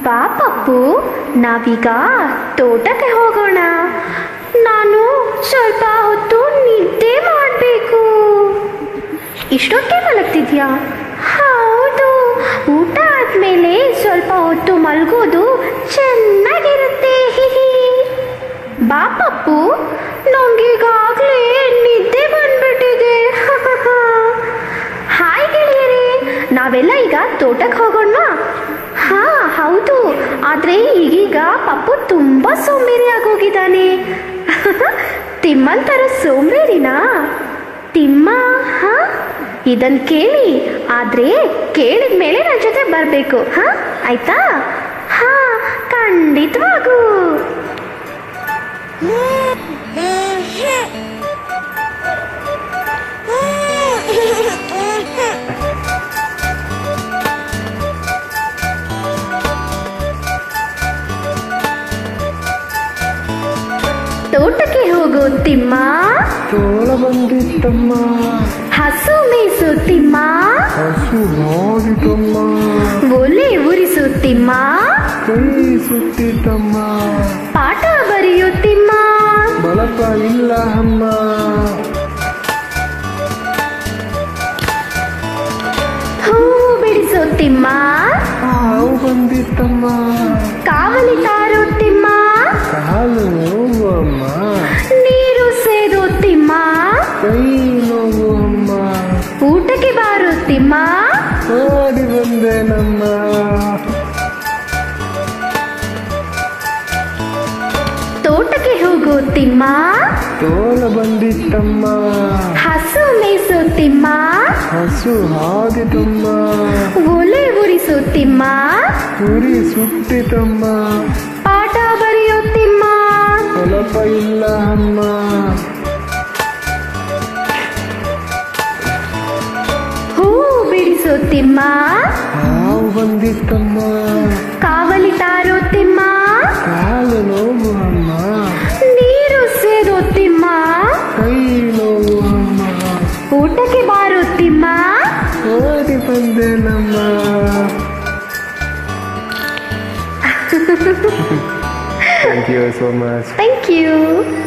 ಬಾ ಪಪ್ಪು ನಾವೀಗ ತೋಟಕ್ಕೆ ಹೋಗೋಣ ನಾನು ಸ್ವಲ್ಪ ಹೊತ್ತು ನಿದ್ದೆ ಮಾಡಬೇಕು ಇಷ್ಟೊತ್ತೇ ಮಲಗ್ತಿದ್ಯಾ ಹೌದು ಊಟ ಆದ್ಮೇಲೆ ಸ್ವಲ್ಪ ಹೊತ್ತು ಮಲಗೋದು ಚೆನ್ನಾಗಿರುತ್ತೆ ಹಿಹಿ ಬಾ ಪಪ್ಪು ನಂಗೀಗಾಗಲೇ ನಿದ್ದೆ ಬಂದ್ಬಿಟ್ಟಿದೆ ಹಾಯ್ ಗೆಳೆಯರೇ ನಾವೆಲ್ಲ ಈಗ ತೋಟಕ್ಕೆ ಹೋಗೋಣ ಹಾ ಹೌದು ಆದ್ರೆ ಈಗೀಗ ಪಪ್ಪು ತುಂಬಾ ಸೋಂಬೇರಿ ಆಗೋಗಿದ್ದಾನೆ ತಿಮ್ಮನ್ ತರ ಸೋಂಬೇರಿನಾ ತಿಮ್ಮ ಹಾ ಇದನ್ ಕೇಳಿ ಆದ್ರೆ ಕೇಳಿದ ಮೇಲೆ ನನ್ನ ಜೊತೆ ಬರಬೇಕು ಹಾ ಆಯ್ತಾ ಹಾ ಖಂಡಿತವಾಗೂ ತೋಟಕ್ಕೆ ಹೋಗು ತಿಮ್ಮ ತೋಳ ಬಂದಿತ್ತಮ್ಮ ಹಸು ಮೇಸು ತಿಮ್ಮ ಹಸು ನೋಡಿತಮ್ಮ ಒಲೆ ಉರಿಸು ತಿಮ್ಮ ಕೈ ಸುತ್ತಿತಮ್ಮ ಪಾಠ ಬರೆಯು ತಿಮ್ಮ ಬಳಪ ಇಲ್ಲ ಅಮ್ಮ ಹೂವು ಬಿಡಿಸು ತಿಮ್ಮ ಹಾವು ಬಂದಿತ್ತಮ್ಮ ಕಾವಲಿ ತಾರು ತಿಮ್ಮ ಕಾಲು ನೋವು ಅಮ್ಮ ನೀರು ಸೇದು ತಿಮ್ಮ ಕೈ ನೋವು ಅಮ್ಮ ಊಟಕ್ಕೆ ಬಾರು ತಿಮ್ಮ ಓಡಿ ಬಂದೆ ನಮ್ಮ ತೋಟಕ್ಕೆ ಹೋಗು ತಿಮ್ಮ ತೋಳ ಬಂದಿತ್ತಮ್ಮ ಹಸು ಮೇಸು ತಿಮ್ಮ ಹಸು ಹಾದಿತಮ್ಮ ಒಲೆ ಉರಿಸು ತಿಮ್ಮ ಉರಿ ಸುಟ್ಟಿತಮ್ಮ ಪಾಠ ಬರೆಯೋ ತಿಮ್ಮ ಬಳಪ ಇಲ್ಲ ಅಮ್ಮ ಹೂವು ಬಿಡಿಸು ತಿಮ್ಮ ಹಾವು ಬಂದಿತ್ತಮ್ಮ ಕಾವಲಿ ತಾರೋ ತಿಮ್ಮ ಕಾಲು ನೋವು ಅಮ್ಮ ನೀರು ಸೇದೋ ತಿಮ್ಮ ಕೈ ನೋವು ಅಮ್ಮ ಊಟಕ್ಕೆ ಬಾರೋ ತಿಮ್ಮ ಓಡಿ ಬಂದೆ ನಮ್ಮ thank you so much thank you